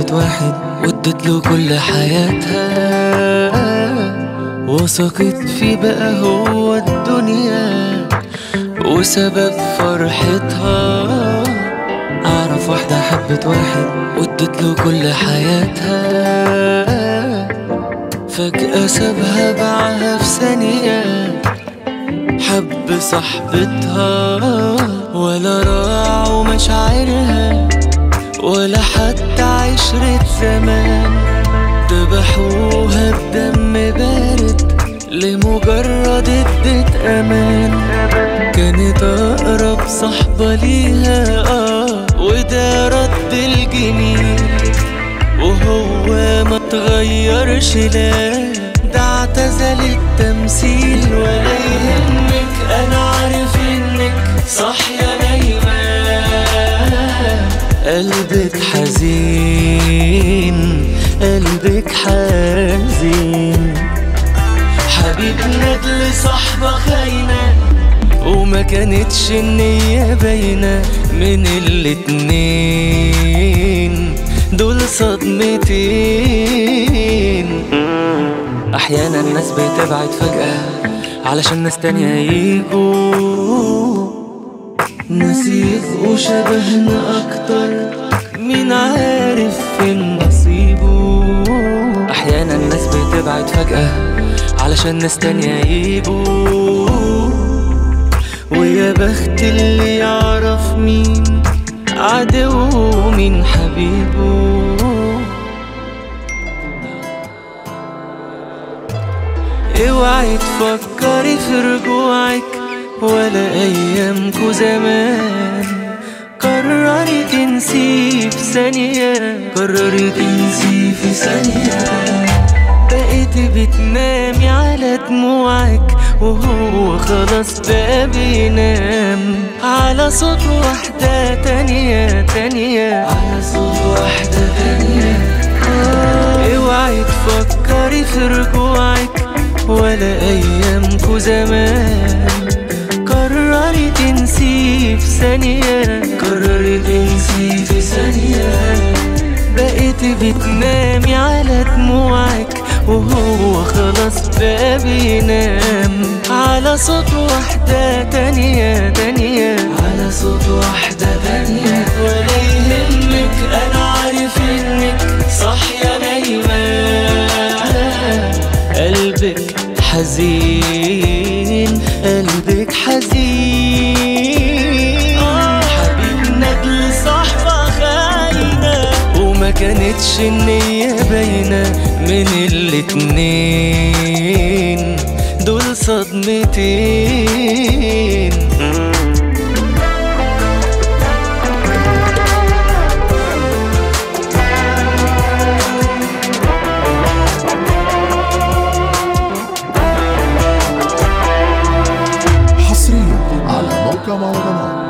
حبت واحد وادت له كل حياتها وثقت فيه بقى هو الدنيا وسبب فرحتها أعرف واحدة حبت واحد وادت له كل حياتها فجأة سابها باعها في ثانية حب صاحبتها ولا راعوا مشاعرها ولا حتى عشرة زمان ذبحوها بدم بارد لمجرد ادت امان كانت اقرب صحبة ليها اه وده رد الجميل وهو ما تغيرش لا ده اعتزل التمثيل ولا يهمك انا عارف انك صاحية نايمة قلبك حزين قلبك حزين حبيب ندل صاحبة خاينة وما كانتش النية باينة من الاتنين دول صدمتين أحيانا الناس بتبعد فجأة علشان ناس تانية يجوا ناس يبقوا شبهنا أكتر مين عارف فين نصيبه أحيانا الناس بتبعد فجأة علشان ناس تانية يجوا ويا بخت اللي يعرف مين عدو ومين حبيبه اوعي تفكري في رجوعك ولا ايامكو زمان قرري تنسي في ثانية قرري تنسي في ثانية بقيت بتنامي على دموعك وهو خلاص بقى بينام على صوت واحدة تانية تانية على صوت واحدة تانية آه، اوعي تفكري في رجوعك ولا ايامكو زمان قرري تنسي في ثانية قرري تنسي في ثانية بقيت بتنامي على دموعك وهو خلاص بقى بينام على صوت واحدة تانية تانية على صوت واحدة تانية ولا يهمك أنا عارف إنك صاحية نايمة قلبك حزين قلبك حزين حبيب ندل صحبة خاينة وما كانتش النية باينة من الاتنين دول صدمتين حصريا على موقع مهرجانات